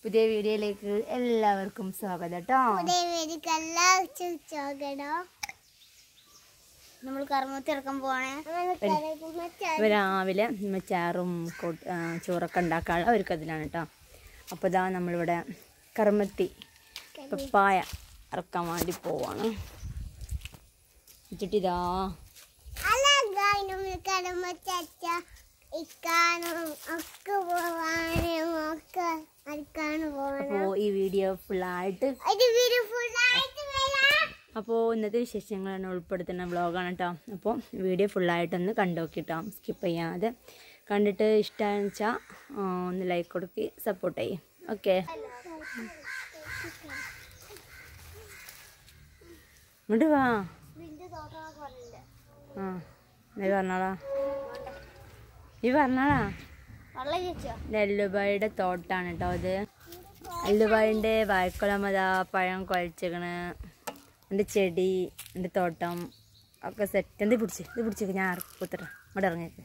പുതിയ വീഡിയോയിലേക്ക് എല്ലാവർക്കും സ്വാഗതം കേട്ടോ പുതിയ വീടുക്കെല്ലാം ചോകടോ നമ്മൾ കർമ്മത്തിൽ ഇറക്കാൻ പോവാണേ ഇവ രാവിലെ ഉമ്മ ചാറും കൊ- ആ, ചോറൊക്കെ ഉണ്ടാക്കാനുള്ള ഒരു കതിലാണ് കേട്ടോ അപ്പോൾ ഇതാ നമ്മളിവിടെ കർമ്മത്തി പപ്പായ ഇറക്കാൻ വേണ്ടി പോവാണ് വെച്ചിട്ടിതാ കടമച്ച ഇക്കാനും ഒക്കെ പോവാനും ഒക്കെ അടിക്കാനും പോവാനും അപ്പോൾ ഈ വീഡിയോ ഫുള്ളായിട്ട് ഇത് വീട് ഫുള്ളായിട്ട് വരാം അപ്പോൾ ഇന്നത്തെ വിശേഷങ്ങളാണ് ഉൾപ്പെടുത്തുന്ന വ്ളോഗാണ് കേട്ടോ അപ്പോൾ വീഡിയോ ഫുള്ളായിട്ടൊന്ന് കണ്ടു നോക്കിട്ടോ സ്കിപ്പ് ചെയ്യാതെ കണ്ടിട്ട് ഇഷ്ടമാണെന്ന് വെച്ചാൽ ഒന്ന് ലൈക്ക് കൊടുക്കി സപ്പോർട്ട് ചെയ്യും ഓക്കെ ഇങ്ങോട്ട് വാ ബിന്ദു തോന്നൊക്കെ പറഞ്ഞില്ല ആ നീ പറഞ്ഞോളാ നീ പറഞ്ഞോളാ വെള്ളം ചോദിച്ചോ നെല്ലുബായിയുടെ തോട്ടാണ് കേട്ടോ അത് നെല്ലുബായിൻ്റെ വായ്ക്കുളം അതാ പഴം കുഴച്ചിക്കണ് എൻ്റെ ചെടി എൻ്റെ തോട്ടം ഒക്കെ സെറ്റ് എന്ത് പിടിച്ച് ഇത് പിടിച്ചേക്ക് ഞാൻ കുത്തറ ഇവിടെ ഇറങ്ങിയേക്ക്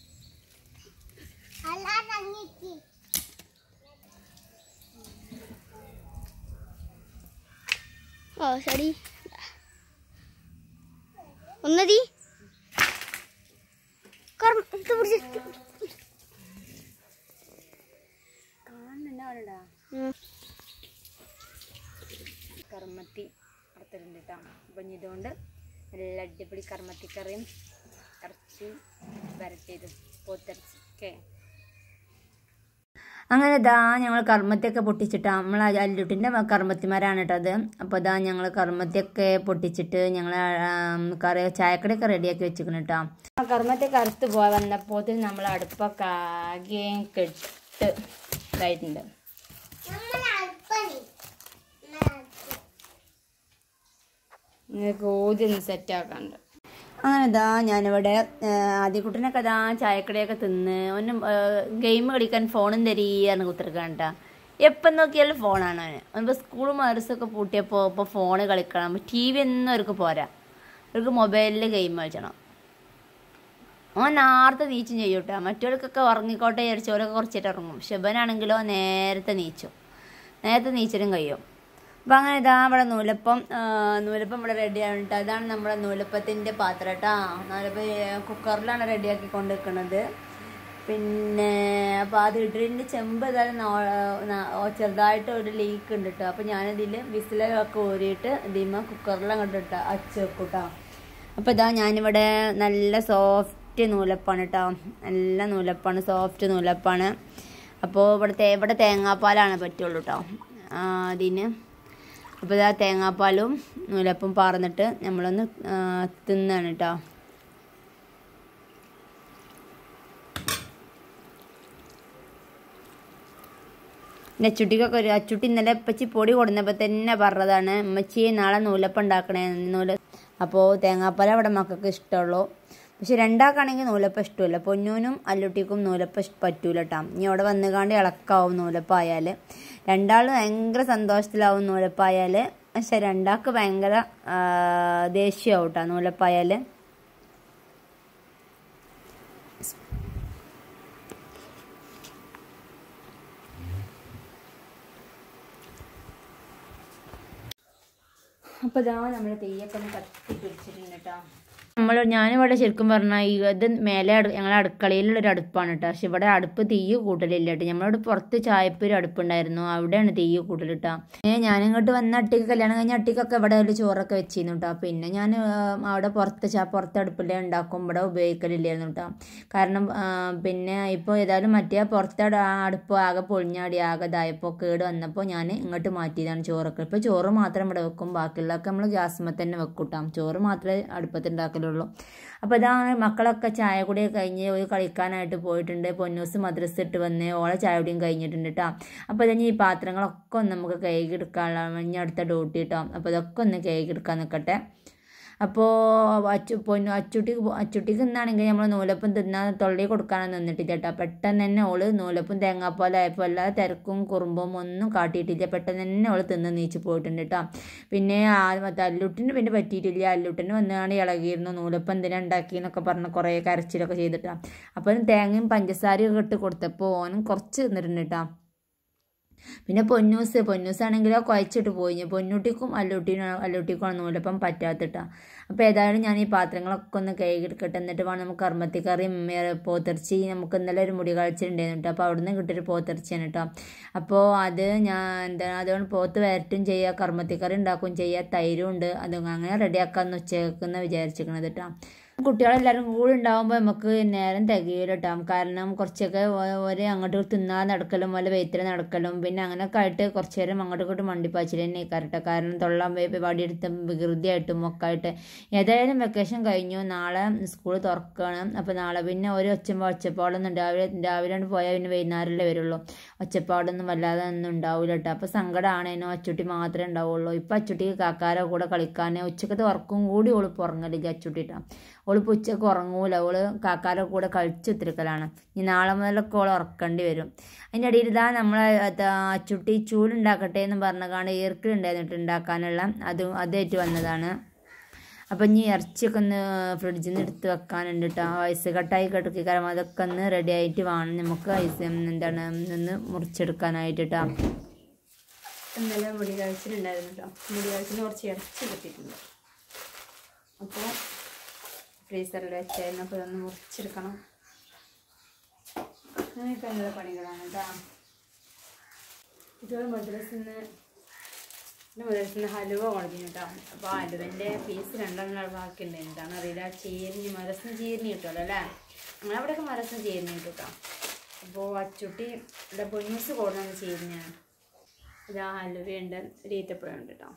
അല്ലാതെ അങ്ങേക്ക് ഓ ശരി ഒന്നതി ഇത് പിടിച്ച് ഉം. കർമ്മത്തി അടുത്തിട്ടുണ്ട് കേട്ടോ അപ്പം ഇനി ഇതുകൊണ്ട് നല്ല അടിപൊളി കർമ്മത്തിക്കറിയും ഇറച്ചിയും വരട്ടിയതും പോത്തിറച്ചി ഓക്കെ അങ്ങനെ ഇതാ ഞങ്ങൾ കർമ്മത്തിയൊക്കെ പൊട്ടിച്ചിട്ടാ നമ്മൾ അല്ലുട്ടിൻ്റെ കർമ്മത്തിമാരാണ് കേട്ടോ അത് അപ്പോൾ ഇതാ ഞങ്ങൾ കർമ്മത്തിയൊക്കെ പൊട്ടിച്ചിട്ട് ഞങ്ങൾ കറി ചായക്കടയൊക്കെ റെഡിയാക്കി വെച്ചിരിക്കണം കേട്ടോ കർമ്മത്തിയൊക്കെ അറുത്ത് പോയി വന്നപ്പോൾ നമ്മൾ അടുപ്പൊക്കെ ആകെ കെട്ട് ഇതായിട്ടുണ്ട് നിങ്ങൾക്ക് ഊതി ഒന്ന് സെറ്റാക്കാണ്ട് അങ്ങനെ ഇതാ ഞാനിവിടെ ആദ്യക്കുട്ടനൊക്കെ ഇതാ ചായക്കടയൊക്കെ തിന്ന് ഒന്ന് ഗെയിം കളിക്കാൻ ഫോണും തരീന്ന് കുത്തിരിക്കാൻ കേട്ടാ എപ്പം നോക്കിയാലും ഫോണാണ് അവന് അവനിപ്പോൾ സ്കൂൾ മദ്രസൊക്കെ പൂട്ടിയപ്പോൾ ഇപ്പോൾ ഫോണ് കളിക്കണം ടി വി ഒന്നും അവർക്ക് പോരാ അവർക്ക് മൊബൈലിൽ ഗെയിം കളിച്ചണം ഓൻ നേരത്തെ നീച്ചും ചെയ്യും കേട്ടോ മറ്റവർക്കൊക്കെ ഉറങ്ങിക്കോട്ടെ വിചാരിച്ചു ഓരൊക്കെ കുറച്ചിട്ട് ഇറങ്ങും ശുഭനാണെങ്കിലോ നേരത്തെ നീച്ചു നേരത്തെ നീച്ചിട്ടും കഴിയും അപ്പം അങ്ങനെ ഇതാ ഇവിടെ നൂലപ്പം ആ, നൂലപ്പം ഇവിടെ റെഡി ആയിട്ട് അതാണ് നമ്മുടെ നൂലപ്പത്തിൻ്റെ പാത്രം കേട്ടോ നൂലപ്പം കുക്കറിലാണ് റെഡിയാക്കി കൊണ്ടുവെക്കുന്നത് പിന്നെ അപ്പോൾ അത് ഇഡലിൻ്റെ ചെമ്പ് ഏതായാലും നോ- ന- ചെറുതായിട്ട് ഒരു ലീക്ക് ഉണ്ട് കേട്ടോ അപ്പോൾ ഞാനിതിൽ വിസിലൊക്കെ ഊരിയിട്ട് ഇതിമ്മ കുക്കറിലങ്ങോട്ട് ഇട്ട അച്ച് വെക്കും കേട്ടോ അപ്പോൾ ഇതാ ഞാനിവിടെ നല്ല സോഫ്റ്റ് നൂലപ്പാണ് കേട്ടോ നല്ല നൂലപ്പാണ് സോഫ്റ്റ് നൂലപ്പാണ് അപ്പോൾ ഇവിടെ തേ ഇവിടെ തേങ്ങാപ്പാലാണ് പറ്റുള്ളൂ കേട്ടോ അതിന് അപ്പോൾ ഇതാ തേങ്ങാപ്പാലും നൂലപ്പം പാർന്നിട്ട് നമ്മളൊന്ന് ആ, തിന്നാണ് കേട്ടോ എൻ്റെ അച്ചുട്ടിക്കൊക്കെ ഒരു അച്ചുട്ടി ഇന്നലെ പച്ചി പൊടി കൊടുന്നപ്പോൾ തന്നെ പറഞ്ഞതാണ് ഉമ്മച്ചി നാളെ നൂലപ്പം ഉണ്ടാക്കണേ നൂല അപ്പോൾ തേങ്ങാപ്പാൽ അവിടെ മക്കൾക്ക് ഇഷ്ടമുള്ളൂ പക്ഷെ രണ്ടാക്കാണെങ്കിൽ നൂലപ്പം ഇഷ്ടമില്ല പൊന്നൂനും അല്ലുട്ടിക്കും നൂലപ്പം ഇഷ് പറ്റൂല കേട്ടോ ഇനി അവിടെ വന്നുകാണ്ട് ഇളക്കാവും നൂലപ്പം ആയാൽ രണ്ടാളും ഭയങ്കര സന്തോഷത്തിലാവും നൂലപ്പം ആയാൽ പക്ഷെ രണ്ടാൾക്ക് ഭയങ്കര ആ, ദേഷ്യമാവും കേട്ടോ നൂലപ്പം ആയാൽ അപ്പോൾ ഇതാ നമ്മൾ തെയ്യൊക്കെ ഒന്ന് കത്തി പിടിച്ചിട്ടുണ്ട് കേട്ടോ നമ്മൾ ഞാനിവിടെ ശരിക്കും പറഞ്ഞാൽ ഈ ഇത് മേലെ അടു ഞങ്ങളെ അടുക്കളയിലുള്ള ഒരു അടുപ്പാണ് കേട്ടോ പക്ഷെ ഇവിടെ അടുപ്പ് തീയ് കൂട്ടലില്ല കേട്ടോ നമ്മളിവിടെ പുറത്ത് ചായപ്പൊരു അടുപ്പുണ്ടായിരുന്നു അവിടെയാണ് തീയ് കൂട്ടൽ കേട്ടോ ഏ ഞാനിങ്ങോട്ട് വന്ന അട്ടിക്ക് കല്യാണം കഴിഞ്ഞ അട്ടിക്കൊക്കെ ഇവിടെ ഒരു ചോറൊക്കെ വെച്ചിരുന്നു കേട്ടോ പിന്നെ ഞാൻ അവിടെ പുറത്ത് ചാ പുറത്ത് അടുപ്പിൽ ഉണ്ടാക്കും ഇവിടെ ഉപയോഗിക്കലില്ലായിരുന്നു കേട്ടോ കാരണം ആ, പിന്നെ ഇപ്പോൾ ഏതായാലും മറ്റേ പുറത്തെ അട- ആ അടുപ്പ് ആകെ പൊളിഞ്ഞാടി ആകെ ഇതായപ്പോൾ കേട് വന്നപ്പോൾ ഞാൻ ഇങ്ങോട്ട് മാറ്റിയതാണ് ചോറൊക്കെ ഇപ്പോൾ ചോറ് മാത്രം ഇവിടെ വെക്കും ബാക്കിയുള്ളതൊക്കെ നമ്മൾ ഗ്യാസ്മ തന്നെ വെക്കും കേട്ടോ ചോറ് മാത്രമേ അടുപ്പത്ത് ഉണ്ടാക്കലുള്ളൂ അപ്പോൾ ഇതാണ് മക്കളൊക്കെ ചായ കൂടിയൊക്കെ കഴിഞ്ഞ് ഒരു കളിക്കാനായിട്ട് പോയിട്ടുണ്ട് പൊന്നൂസ് മദ്രസ ഇട്ട് വന്ന് ഓളെ ചായ കൂടിയും കഴിഞ്ഞിട്ടുണ്ട് കേട്ടോ അപ്പോൾ ഇതഞ്ഞ് ഈ പാത്രങ്ങളൊക്കെ ഒന്ന് നമുക്ക് കഴുകി എടുക്കാനുള്ള ഇനി അടുത്ത ഡ്യൂട്ടി കേട്ടോ അപ്പോൾ ഇതൊക്കെ ഒന്ന് കഴുകി എടുക്കാൻ നിൽക്കട്ടെ അപ്പോൾ അച്ചു പൊന്നു അച്ചുട്ടിക്ക് പോ- അച്ചുട്ടിക്ക് ഇന്നാണെങ്കിൽ നമ്മൾ നൂലപ്പം തിന്നാൻ തൊള്ളി കൊടുക്കാനൊന്നും നിന്നിട്ടില്ല കേട്ടോ പെട്ടെന്ന് തന്നെ ഓള് നൂലപ്പം തേങ്ങാപ്പാലായപ്പോൾ എല്ലാ തിരക്കും കുറുമ്പും ഒന്നും കാട്ടിയിട്ടില്ല പെട്ടെന്ന് തന്നെ ഓള് തിന്ന് നീച്ച് പോയിട്ടുണ്ട് കേട്ടോ പിന്നെ ആ മറ്റേ അല്ലുട്ടിന് പിന്നെ പറ്റിയിട്ടില്ല അല്ലുട്ടിന് വന്നാണ് ഇളകിയിരുന്നു നൂലപ്പം എന്തിനാ ഉണ്ടാക്കിയെന്നൊക്കെ പറഞ്ഞ് കുറേ കരച്ചിലൊക്കെ ചെയ്തിട്ടാ അപ്പം തേങ്ങയും പഞ്ചസാരയും ഒക്കെ ഇട്ട് കൊടുത്തപ്പോൾ ഓനും കുറച്ച് തിന്നിട്ടുണ്ട് കേട്ടോ പിന്നെ പൊന്നൂസ് പൊന്നൂസാണെങ്കിലോ കുഴച്ചിട്ട് പോയി പൊന്നൂട്ടിക്കും അല്ലൂട്ടിനും അല്ലൂട്ടിക്കും നൂലപ്പം പറ്റാത്തിട്ടാ അപ്പോൾ ഏതായാലും ഞാൻ ഈ പാത്രങ്ങളൊക്കെ ഒന്ന് കഴുകിയെടുക്കട്ടെ എന്നിട്ട് വേണം നമുക്ക് കർമ്മത്തിക്കറിയും പോത്തിറച്ചി നമുക്ക് ഇന്നലെ ഒരു മുടി കാഴ്ചയുണ്ടായിരുന്നു കേട്ടോ അപ്പോൾ അവിടുന്ന് കിട്ടിയൊരു പോത്തിറച്ചിയാണ് കേട്ടോ അപ്പോൾ അത് ഞാൻ എന്താണ് അതുകൊണ്ട് പോത്ത് വരട്ടും ചെയ്യുക കർമ്മത്തിക്കറി ഉണ്ടാക്കുകയും ചെയ്യുക തൈരും ഉണ്ട് അത് അങ്ങനെ റെഡിയാക്കാമെന്ന് ഉച്ചക്കെന്ന് വിചാരിച്ചിരിക്കണത് കേട്ടോ കുട്ടികളെല്ലാവരും കൂടി ഉണ്ടാകുമ്പോൾ നമുക്ക് നേരം തികയില്ല കേട്ടോ കാരണം കുറച്ചൊക്കെ ഒ- ഒരേ അങ്ങോട്ട് തിന്നാതെ നടക്കലും വല്ല വെയ്ത്തിൽ നടക്കലും പിന്നെ അങ്ങനെയൊക്കെ ആയിട്ട് കുറച്ച് നേരം അങ്ങോട്ടും ഇങ്ങോട്ടും മണ്ടിപ്പാച്ചിൽ തന്നെ കറക്റ്റ് കാരണം തൊള്ളാൻ വടിയെടുത്തും വികൃതിയായിട്ടും ഒക്കെ ആയിട്ട് ഏതായാലും വെക്കേഷൻ കഴിഞ്ഞു നാളെ സ്കൂൾ തുറക്കണം അപ്പോൾ നാളെ പിന്നെ ഒരു ഒച്ചപ്പ ഒച്ചപ്പാടൊന്നും രാവിലെ രാവിലെ പോയാൽ പിന്നെ വൈകുന്നേരമല്ലേ വരുള്ളൂ ഒച്ചപ്പാടൊന്നും വല്ലാതെ ഒന്നും ഉണ്ടാവില്ല കേട്ടോ അപ്പോൾ സങ്കടമാണേനോ അച്ചുട്ടി മാത്രമേ ഉണ്ടാവുള്ളൂ ഇപ്പം അച്ചുട്ടിക്ക് കാക്കാരെ കൂടെ കളിക്കാൻ ഉച്ചക്കത്തെ ഉറക്കും കൂടി ഓള് പുറങ്ങലില്ല അച്ചുട്ടിട്ടാ ഓള് ഇപ്പോൾ ഉച്ചക്ക് ഉറങ്ങൂല ഓള് കാക്കാരെ കൂടെ കളിച്ചു ഉത്തിരിക്കലാണ് ഇനി നാളെ മുതലൊക്കെ ഓളെ ഉറക്കേണ്ടി വരും അതിൻ്റെ ഇടയിൽ ഇതാ നമ്മൾ അച്ചുട്ടി ചൂടുണ്ടാക്കട്ടെ എന്ന് പറഞ്ഞാണ്ട് ഈർക്കിലുണ്ടായിരുന്നിട്ട് ഉണ്ടാക്കാനുള്ള അത് അതേറ്റ് വന്നതാണ് അപ്പം ഇനി ഇറച്ചിയൊക്കെ ഒന്ന് ഫ്രിഡ്ജിൽ നിന്ന് എടുത്ത് വെക്കാനുണ്ട് കേട്ടോ ഐസ് കട്ടായി കിടക്കി കാരണം അതൊക്കെ ഒന്ന് റെഡി ആയിട്ട് വേണം നമുക്ക് ഐസ് എന്താണ് ഒന്ന് മുറിച്ചെടുക്കാനായിട്ട് കേട്ടോ ഇന്നലെ മുടി കാഴ്ചയിലുണ്ടായിരുന്നു കേട്ടോ മുടി കാഴ്ചയിൽ കുറച്ച് ഇറച്ചി കിട്ടിയിട്ടുണ്ട് അപ്പോൾ ഫ്രീസറിൽ വെച്ചായിരുന്നു അപ്പോൾ ഇതൊന്ന് മുറിച്ചെടുക്കണം അങ്ങനെയൊക്കെ ഉള്ള പണികളാണ് കേട്ടോ ഇത് മദ്രസിൽ നിന്ന് പിന്നെ മദ്രസിൽ നിന്ന് ഹലുവ കൊണ്ടിരുന്നു കേട്ടോ അപ്പോൾ ഹലുവൻ്റെ പീസ് രണ്ടെണ്ണം ബാക്കിയുണ്ട് എന്താണ് അറിയില്ല ചീരിനി മരസിന് ചീരിനി കിട്ടുമല്ലോ അല്ലേ ഞങ്ങളവിടെയൊക്കെ മരസിന് ചീരിനി കിട്ടും കേട്ടോ അപ്പോൾ അച്ചുട്ടി ഇവിടെ പൊന്നൂസ് കൊടുക്കുന്ന ചീരിനാണ് ഇതാ ഹലുവയുണ്ട് ഒരു ഈത്തപ്പഴമുണ്ട് കേട്ടോ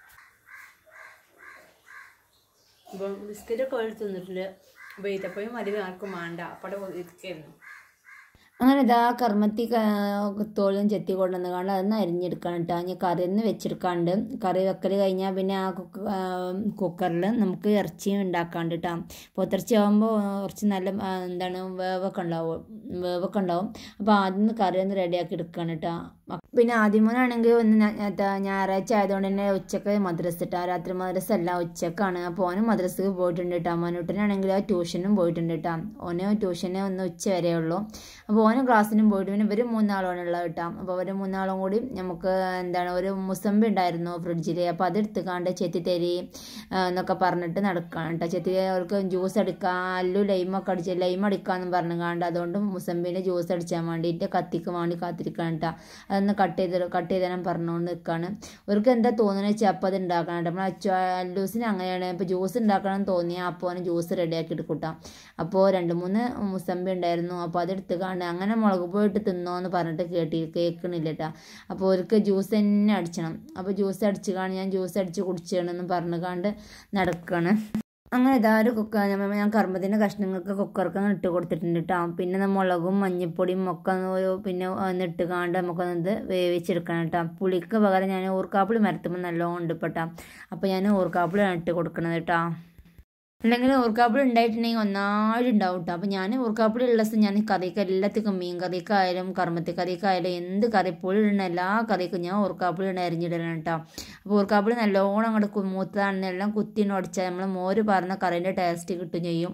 അപ്പം ബിസ്ക്കറ്റൊക്കെ ഒഴിച്ച് തിന്നിട്ടുണ്ട് അപ്പോൾ ഈത്തപ്പഴം അധികം ആർക്കും വേണ്ട അപ്പോൾ അവിടെ ഇരിക്കായിരുന്നു അങ്ങനെ ഇതാ കർമ്മത്തി തോളും ചെത്തി കൊണ്ടുവന്ന് കാണാൻ അതൊന്ന് അരിഞ്ഞെടുക്കണം കേട്ടോ ഇനി കറി ഒന്ന് വെച്ചെടുക്കാണ്ട് കറി വെക്കൽ കഴിഞ്ഞാൽ പിന്നെ ആ കുക്ക് കുക്കറിൽ നമുക്ക് ഇറച്ചിയും ഉണ്ടാക്കാണ്ട് കേട്ടോ പോത്തിറച്ചി ആകുമ്പോൾ കുറച്ച് നല്ല ആ, എന്താണ് വേവൊക്കെ ഉണ്ടാവും വേവൊക്കെ ഉണ്ടാവും അപ്പോൾ ആദ്യം ഒന്ന് കറി ഒന്ന് റെഡിയാക്കി എടുക്കണം കേട്ടോ പിന്നെ ആദ്യമോനാണെങ്കിൽ ഒന്ന് ഞാ- ഞാ- ഞായറാഴ്ച ആയതുകൊണ്ട് തന്നെ ഉച്ചക്ക് മദ്രസ ഇട്ടാ രാത്രി മദ്രസ അല്ല ഉച്ചക്കാണ് അപ്പോൾ ഓനും മദ്രസക്ക് പോയിട്ടുണ്ട് കേട്ടോ മനുട്ടനാണെങ്കിൽ ആ ട്യൂഷനും പോയിട്ടുണ്ട് കേട്ടോ ഓന് ട്യൂഷന് ഒന്ന് ഉച്ച വരെ ഉള്ളൂ അപ്പോൾ ഓന് ക്ലാസ്സിനും പോയിട്ട് പിന്നെ ഇവർ മൂന്നാളാണ് ഉള്ളത് കേട്ടോ അപ്പോൾ അവർ മൂന്നാളും കൂടി നമുക്ക് എന്താണ് ഒരു മുസമ്പി ഉണ്ടായിരുന്നു ഫ്രിഡ്ജിൽ അപ്പോൾ അതെടുത്തുകാണ്ട് ചെത്തിത്തരി ആ, എന്നൊക്കെ പറഞ്ഞിട്ട് നടക്കുകയാണ് കേട്ടോ ചെത്തി അവർക്ക് ജ്യൂസ് അടിക്കാൻ അല്ലു ലൈമൊക്കെ അടിച്ച് ലൈം അടിക്കാമെന്ന് പറഞ്ഞുകാണ്ട് അതുകൊണ്ട് മുസമ്പിൻ്റെ ജ്യൂസ് അടിച്ചാൻ വേണ്ടിയിട്ട് കത്തിക്ക് വേണ്ടി കാത്തിരിക്കുകയാണ് കേട്ടോ അതൊന്ന് കട്ട് ചെയ്ത് കട്ട് ചെയ്ത് തരാൻ പറഞ്ഞുകൊണ്ട് നിൽക്കുകയാണ് അവർക്ക് എന്താ തോന്നുന്നത് വെച്ചാൽ അപ്പോൾ അത് ഉണ്ടാക്കണം കേട്ടോ നമ്മൾ അച്ചു അല്ലൂസിന് അങ്ങനെയാണ് ഇപ്പോൾ ജ്യൂസ് ഉണ്ടാക്കണം എന്ന് തോന്നിയാൽ അപ്പോൾ അവന് ജ്യൂസ് റെഡിയാക്കി എടുക്കൂട്ടാം അപ്പോൾ രണ്ട് മൂന്ന് മുസമ്പി ഉണ്ടായിരുന്നു അപ്പോൾ അതെടുത്ത് കാണുക അങ്ങനെ മുളക് പോയിട്ട് തിന്നോ എന്ന് പറഞ്ഞിട്ട് കേട്ടി കേൾക്കണില്ല കേട്ടോ അപ്പോൾ അവർക്ക് ജ്യൂസ് തന്നെ അടിച്ചണം അപ്പോൾ ജ്യൂസ് അടിച്ച് കാണി ഞാൻ ജ്യൂസ് അടിച്ച് കുടിച്ചണമെന്ന് പറഞ്ഞു കാണ്ട് നടക്കുകയാണ് അങ്ങനെ ഇതാ ഒരു കുക്ക ഞാൻ കർമ്മത്തിൻ്റെ കഷ്ണങ്ങൾക്ക് കുക്കർക്ക് അങ്ങ് ഇട്ട് കൊടുത്തിട്ടുണ്ട് കേട്ടോ പിന്നെ നമ്മ മുളകും മഞ്ഞപ്പൊടിയും ഒക്കെ ഒന്ന് ഒരു പിന്നെ ഒന്ന് ഇട്ട് കാണ്ട് നമുക്കൊന്നത് വേവിച്ചെടുക്കണം കേട്ടോ പുളിക്ക് പകരം ഞാൻ ഊർക്കാപ്പിളി മരത്തുമ്പോൾ നല്ലോണം ഉണ്ട് പെട്ടാ അപ്പോൾ ഞാൻ ഊർക്കാപ്പിളിയാണ് ഇട്ട് കൊടുക്കണത് കേട്ടോ അല്ലെങ്കിൽ ഊർക്കാപ്പിളി ഉണ്ടായിട്ടുണ്ടെങ്കിൽ ഒന്നായിട്ട് ഉണ്ടാവും കേട്ടോ അപ്പോൾ ഞാൻ ഊർക്കാപ്പിളി ഉള്ള ദിവസം ഞാൻ കറിക്ക് എല്ലാത്തിനും മീൻ കറിക്കായാലും കർമ്മത്തി കറിക്കായാലും എന്ത് കറി പുളി ഇടുന്ന എല്ലാ കറിക്കും ഞാൻ ഊർക്കാപ്പിളി ഇട അരിഞ്ഞിടണം കേട്ടോ അപ്പോൾ ഊർക്കാപ്പിളി നല്ലോണം അങ്ങോട്ട് മൂത്തതാണെന്ന് എല്ലാം കുത്തി ഉടച്ചാൽ നമ്മൾ മോര് പറഞ്ഞ കറിൻ്റെ ടേസ്റ്റ് കിട്ടും ചെയ്യും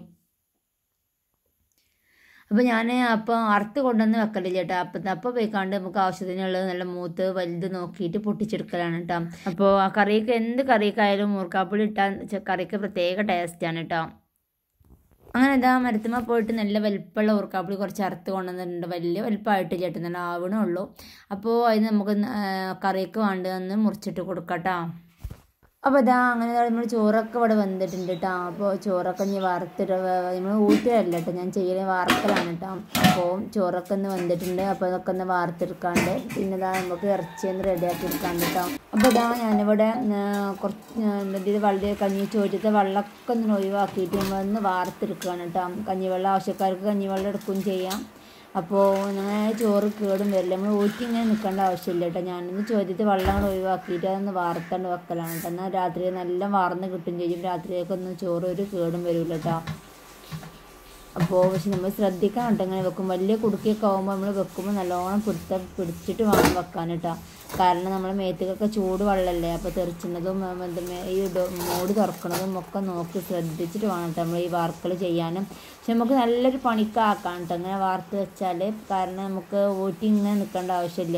അപ്പോൾ ഞാൻ അപ്പോൾ അറുത്ത് കൊണ്ടുവന്ന് വെക്കലില്ല കേട്ടോ അപ്പം അപ്പോൾ പോയിക്കാണ്ട് നമുക്ക് ആവശ്യത്തിനുള്ളത് നല്ല മൂത്ത് വലുത് നോക്കിയിട്ട് പൊട്ടിച്ചെടുക്കലാണ് കേട്ടോ അപ്പോൾ ആ കറിക്ക് എന്ത് കറിക്കായാലും മൂർക്കാപ്പുളി ഇട്ടാൽ ചെ- കറിക്ക് പ്രത്യേക ടേസ്റ്റാണ് കേട്ടോ അങ്ങനെ ഇതാ മരത്തുമ്മ പോയിട്ട് നല്ല വലിപ്പമുള്ള ഉറുക്കാപ്പിളി കുറച്ച് അറുത്ത് കൊണ്ടുവന്നിട്ടുണ്ട് വലിയ വലിപ്പമായിട്ട് ചേട്ടൻ നല്ല ആവണേ ഉള്ളൂ അപ്പോൾ അതിന് നമുക്ക് ന- ആ, കറിക്ക് വേണ്ടതെന്ന് മുറിച്ചിട്ട് കൊടുക്കാം കേട്ടോ അപ്പോൾ ഇതാ അങ്ങനെ നമ്മൾ ചോറൊക്കെ ഇവിടെ വെന്തിട്ടുണ്ട് കേട്ടോ അപ്പോൾ ചോറൊക്കെ ഇനി വറുത്തിട്ട് നമ്മൾ ഊറ്റിയല്ല കേട്ടോ ഞാൻ ചെയ്യൽ വാർക്കലാണ് കേട്ടോ അപ്പോൾ ചോറൊക്കെ ഒന്ന് വെന്തിട്ടുണ്ട് അപ്പോൾ അതൊക്കെ ഒന്ന് വാർത്തെടുക്കാണ്ട് പിന്നെ ഇതാ നമുക്ക് ഇറച്ചി ഒന്ന് റെഡിയാക്കി എടുക്കാണ്ട് കേട്ടോ അപ്പോൾ ഇതാ ഞാനിവിടെ ആ, കുറച്ച് എന്തെങ്കിലും വളരെ കഞ്ഞി ചോറ്റത്തെ വെള്ളമൊക്കെ ഒന്ന് ഒഴിവാക്കിയിട്ട് നമ്മളൊന്ന് വാർത്തെടുക്കുകയാണ് കേട്ടോ കഞ്ഞിവെള്ളം ആവശ്യക്കാർക്ക് കഞ്ഞിവെള്ളം എടുക്കുകയും ചെയ്യാം അപ്പോൾ അങ്ങനെ ചോറ് കേടും വരില്ല നമ്മൾ ഊറ്റി ഇങ്ങനെ നിൽക്കേണ്ട ആവശ്യമില്ല കേട്ടോ ഞാനിന്ന് ചോദ്യത്തിൽ വെള്ളം ഒഴിവാക്കിയിട്ട് അതൊന്ന് വാർത്തണ്ട് വെക്കലാണ് കേട്ടോ എന്നാൽ രാത്രി നല്ല വാർന്ന് കിട്ടും ചെയ്യും രാത്രിയൊക്കൊന്നും ചോറ് ഒരു കേടും വരില്ല കേട്ടോ അപ്പോൾ പക്ഷെ നമ്മൾ ശ്രദ്ധിക്കണം കേട്ടോ ഇങ്ങനെ വെക്കും വലിയ കുടുക്കിയൊക്കെ ആകുമ്പോൾ നമ്മൾ വെക്കുമ്പോൾ നല്ലോണം പിടുത്ത പിടിച്ചിട്ട് വേണം വെക്കാൻ കേട്ടോ കാരണം നമ്മൾ മേത്തേക്കൊക്കെ ചൂട് വെള്ളമല്ലേ അപ്പോൾ തെറിച്ചുന്നതും ഉം, എന്ത് മേ- ഈ ഡോ- മൂട് തുറക്കണതും ഒക്കെ നോക്കി ശ്രദ്ധിച്ചിട്ട് വേണം കേട്ടോ നമ്മൾ ഈ വാർക്കൽ ചെയ്യാനും പക്ഷെ നമുക്ക് നല്ലൊരു പണിക്കാക്കാം കേട്ടോ ഇങ്ങനെ വാർത്ത് വെച്ചാൽ കാരണം നമുക്ക് ഊറ്റി ഇങ്ങനെ നിൽക്കേണ്ട ആവശ്യമില്ല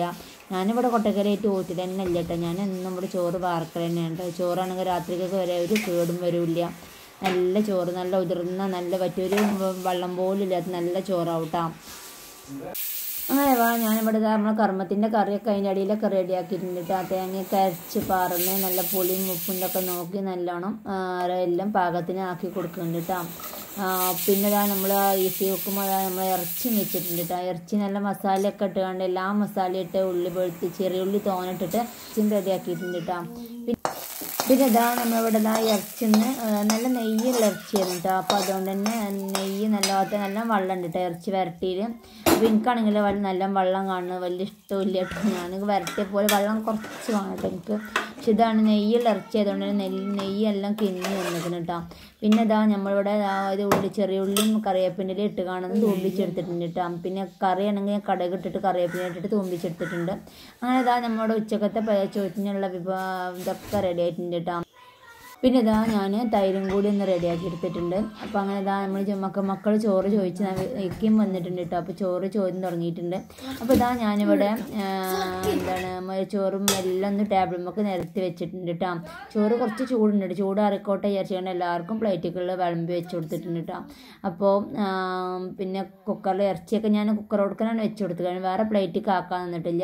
ഞാനിവിടെ കൊട്ടക്കരയായിട്ട് ഊറ്റി തന്നെ ഇല്ല കേട്ടോ ഞാൻ എന്നും ഇവിടെ ചോറ് വാർക്കൽ തന്നെയാണ് കേട്ടോ ചോറാണെങ്കിൽ രാത്രിക്കൊക്കെ വരെ ഒരു കേടും വരില്ല നല്ല ചോറ് നല്ല ഉതിർന്ന നല്ല പറ്റിയൊരു വെള്ളം പോലും ഇല്ലാത്ത നല്ല ചോറാവട്ടാ അങ്ങനെ വാ ഞാനിവിടെ ദാ നമ്മളെ കർമ്മത്തിൻ്റെ കറിയൊക്കെ അതിൻ്റെ അടിയിലൊക്കെ റെഡിയാക്കിയിട്ടുണ്ട് കേട്ടോ ആ തേങ്ങയൊക്കെ അരച്ച് പറന്ന് നല്ല പുളിയും ഉപ്പും ഇതൊക്കെ നോക്കി നല്ലോണം ആ, എല്ലാം പാകത്തിന് ആക്കി കൊടുക്കുന്നുണ്ട് കേട്ടോ ആ, പിന്നെ ഇതാ നമ്മൾ ഈസി വെക്കുമ്പോൾ അതാ നമ്മൾ ഇറച്ചി വെച്ചിട്ടുണ്ട് കേട്ടോ ഇറച്ചി നല്ല മസാലയൊക്കെ ഇട്ടുകൊണ്ട് എല്ലാ മസാല ഇട്ട് ഉള്ളി വെളുത്ത് ചെറിയ ഉള്ളി തോന്നിട്ടിട്ട് ചിക്കൻ റെഡിയാക്കിയിട്ടുണ്ട് കേട്ടോ പിന്നെ പിന്നെ ഇതാ നമ്മളിവിടെ ഇതാ ഇറച്ചിന്ന് നല്ല നെയ്യുള്ള ഇറച്ചിയായിരുന്നു കേട്ടോ അപ്പോൾ അതുകൊണ്ട് തന്നെ നെയ്യ് നല്ലതായിട്ട് നല്ല വെള്ളം ഉണ്ട് കേട്ടോ ഇറച്ചി വരട്ടിയിൽ അപ്പോൾ എനിക്കാണെങ്കിൽ വെള്ളം നല്ല വെള്ളം കാണുന്നത് വലിയ ഇഷ്ടമില്ല കേട്ടോ ഞാൻ വരട്ടിയ പോലെ വെള്ളം കുറച്ച് വേണം കേട്ടോ എനിക്ക് പക്ഷെ ഇതാണ് നെയ്യുള്ള ഇറച്ചി ആയതുകൊണ്ട് തന്നെ നെല്ല് നെയ്യെല്ലാം കിന്നി വന്നിരിക്കുന്നു കേട്ടോ പിന്നെ ഇതാ നമ്മളിവിടെ ആ ഒരു ഉള്ളി ചെറിയ ഉള്ളിയും കറിവേപ്പിൻ്റെ ഇട്ട് കാണുന്നത് തൂമ്പിച്ചെടുത്തിട്ടുണ്ട് കേട്ടോ പിന്നെ കറിയാണെങ്കിൽ ഞാൻ കടക് ഇട്ടിട്ട് കറിവേപ്പില ഇട്ടിട്ട് തൂമ്പിച്ചെടുത്തിട്ടുണ്ട് അങ്ങനെ ഇതാ നമ്മുടെ ഉച്ചക്കത്തെ പ- ചോറ്റിനുള്ള വിഭവ ഇതൊക്കെ റെഡി ആയിട്ടുണ്ട് കേട്ടോ പിന്നെ ഇതാ ഞാൻ തൈരും കൂടി ഒന്ന് റെഡിയാക്കി എടുത്തിട്ടുണ്ട് അപ്പോൾ അങ്ങനെ ഇതാ നമ്മൾ മക്ക മക്കൾ ചോറ് ചോദിച്ച് ഇക്കും വന്നിട്ടുണ്ട് കേട്ടോ അപ്പോൾ ചോറ് ചോദ്യം തുടങ്ങിയിട്ടുണ്ട് അപ്പോൾ ഇതാ ഞാനിവിടെ ആ, എന്താണ് മ- ചോറും എല്ലാം ഒന്ന് ടേബിളുമൊക്കെ നിരത്തി വെച്ചിട്ടുണ്ട് കേട്ടോ ചോറ് കുറച്ച് ചൂടുണ്ട് കേട്ടോ. ചൂടാറിക്കോട്ടെ വിചാരിച്ചുകൊണ്ട് എല്ലാവർക്കും പ്ലേറ്റുകളിൽ വിളമ്പി വെച്ച് കൊടുത്തിട്ടുണ്ട് കേട്ടോ അപ്പോൾ ആ, പിന്നെ കുക്കറിൽ ഇറച്ചിയൊക്കെ ഞാൻ കുക്കർ കൊടുക്കാനാണ് വെച്ച് കൊടുത്തത് കാരണം വേറെ പ്ലേറ്റിൽ ആക്കാൻ നിന്നിട്ടില്ല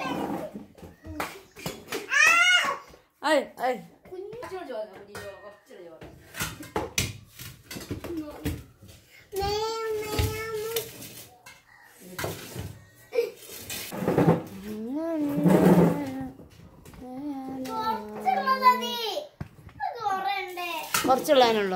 കുറച്ചുള്ളതിനുള്ളൂ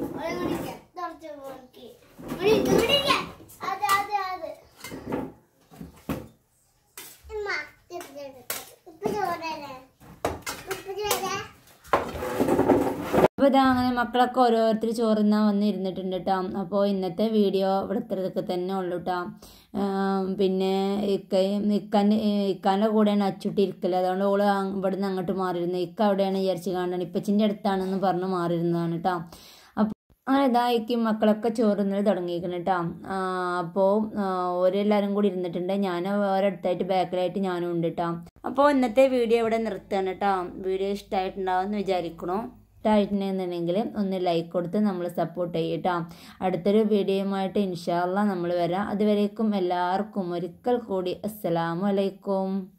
അപ്പോൾ ഇതാ അങ്ങനെ മക്കളൊക്കെ ഓരോരുത്തർ ചോറുന്നാൻ വന്ന് ഇരുന്നിട്ടുണ്ട് കേട്ടോ അപ്പോൾ ഇന്നത്തെ വീഡിയോ ഇവിടെ ഇത്രയൊക്കെ തന്നെ ഉള്ളൂ കേട്ടോ പിന്നെ ഇക്കയും ഇക്കാൻ്റെ ഇക്കാൻ്റെ കൂടെയാണ് അച്ചുട്ടി ഇരിക്കല് അതുകൊണ്ട് ഓള് അങ് ഇവിടുന്ന് അങ്ങോട്ട് മാറിയിരുന്നത് ഇക്ക അവിടെയാണ് വിചാരിച്ച് കാണാൻ ഇപ്പച്ചിൻ്റെ അടുത്താണെന്ന് പറഞ്ഞ് മാറിയിരുന്നതാണ് കേട്ടോ അപ്പോൾ അങ്ങനെ ഇതാ ഇക്കും മക്കളൊക്കെ ചോറുന്നത് തുടങ്ങിയിരിക്കണം കേട്ടോ അപ്പോൾ ഓരെല്ലാവരും കൂടി ഇരുന്നിട്ടുണ്ട് ഞാൻ ഓരോരുത്തായിട്ട് ബാക്കിലായിട്ട് ഞാനും ഉണ്ട് കേട്ടോ അപ്പോൾ ഇന്നത്തെ വീഡിയോ ഇവിടെ നിർത്തുകയാണ് കേട്ടോ വീഡിയോ ഇഷ്ടമായിട്ടുണ്ടാവും എന്ന് വിചാരിക്കണോ ഇഷ്ടമായിട്ടുണ്ടെന്നുണ്ടെങ്കിൽ ഒന്ന് ലൈക്ക് കൊടുത്ത് നമ്മൾ സപ്പോർട്ട് ചെയ്യട്ടോ അടുത്തൊരു വീഡിയോയുമായിട്ട് ഇൻഷാല്ല നമ്മൾ വരാം അതുവരേക്കും എല്ലാവർക്കും ഒരിക്കൽ കൂടി അസ്സലാമു അലൈക്കും